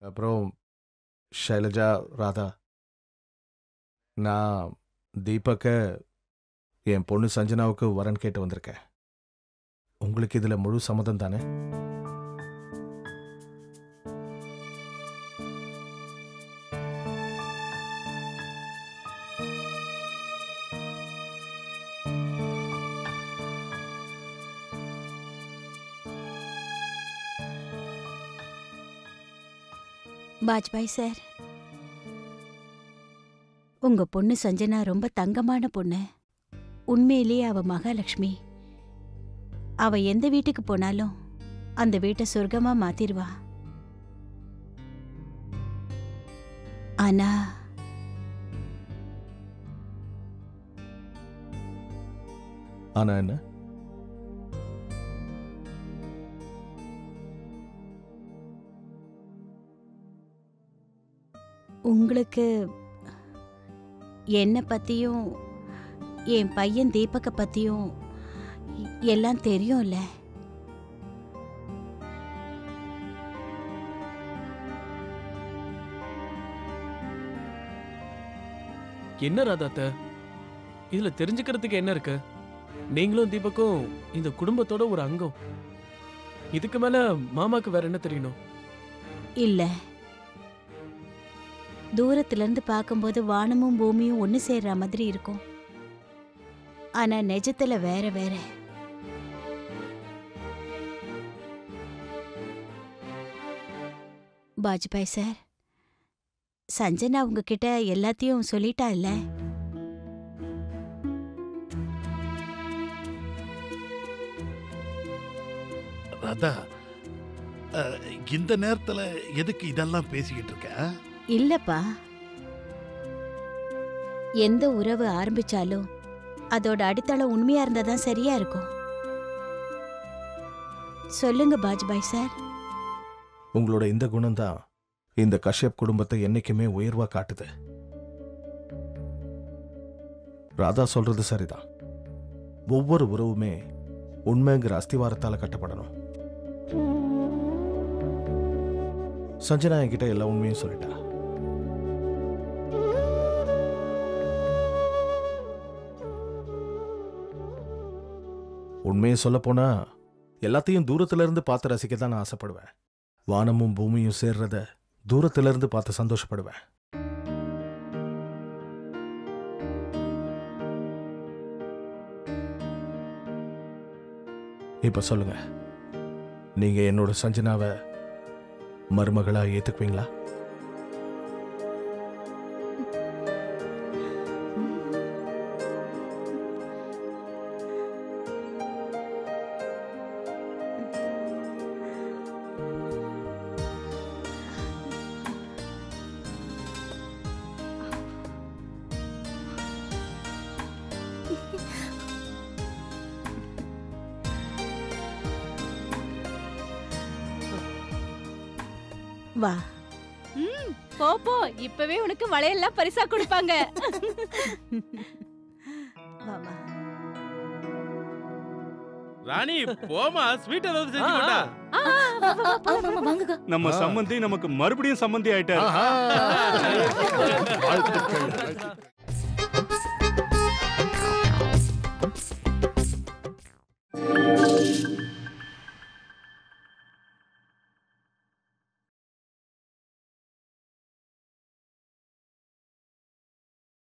அப்புறம் ஷைலஜா ராதா நான் தீபக்க என் பொண்ணு சஞ்சனாவுக்கு வரன் கேட்டு வந்திருக்கேன் உங்களுக்கு இதில் முழு சம்மதம் தானே பாஜ்பாய் சார் உங்க பொண்ணு சஞ்சனா ரொம்ப தங்கமான பொண்ணு உண்மையிலேயே அவ மகாலட்சுமி அவ எந்த வீட்டுக்கு போனாலும் அந்த வீட்டை சொர்க்கமா மாத்திருவா ஆனா ஆனா என்ன உங்களுக்கு என்னை பத்தியும் என் பையன் தீபக்க பத்தியும் எ- எல்லாம் தெரியும்ல என்ன ராதாத்த இதுல தெரிஞ்சுக்கிறதுக்கு என்ன இருக்கு நீங்களும் தீபக்கும் இந்த குடும்பத்தோட ஒரு அங்கம் இதுக்கு மேல மாமாக்கு வேற என்ன தெரியணும் இல்ல தூரத்துல இருந்து பார்க்கும்போது வானமும் பூமியும் ஒண்ணு சேர்ற மாதிரி இருக்கும் ஆனா நிஜத்துல வேற வேற பாஜ்பாய் சார் சஞ்சனா உங்ககிட்ட எல்லாத்தையும் சொல்லிட்டா இல்ல ராதா அஹ், இந்த நேரத்துல எதுக்கு இதெல்லாம் பேசிக்கிட்டு இருக்க இல்லப்பா எந்த உறவு ஆரம்பிச்சாலும் அதோட அடித்தளம் உண்மையா இருந்தா தான் சரியா இருக்கும் சொல்லுங்க பாஜ்பாய் சார் உங்களோட இந்த குணம்தான் இந்த கஷ்யப் குடும்பத்தை என்னைக்குமே உயர்வா காட்டுது ராதா சொல்றது சரிதான் ஒவ்வொரு உறவுமே உண்மைங்கிற அஸ்திவாரத்தால கட்டப்படணும் சஞ்சனா என்கிட்ட எல்லா உண்மையும் சொல்லிட்டா உண்மையை சொல்ல போனா எல்லாத்தையும் தூரத்துல இருந்து பார்த்து ரசிக்க தான் நான் ஆசைப்படுவேன் வானமும் பூமியும் சேர்றத தூரத்துல இருந்து பார்த்து சந்தோஷப்படுவேன் இப்ப சொல்லுங்க நீங்க என்னோட சஞ்சனாவை மருமகளா ஏத்துக்குவீங்களா வா ம் போ போ இப்பவே உனக்கு வளையல்லாம் பரிசா கொடுப்பாங்க வாமா ராணி போமா ஸ்வீட் ஏதாவது செஞ்சு ஆ, கொண்டா ஆ, வா, வா, வா, போலாம். நம்ம ஆ. சம்பந்தி நமக்கு மறுபடியும் சம்பந்தி ஆயிட்டாரு வாழ்த்துக்கள்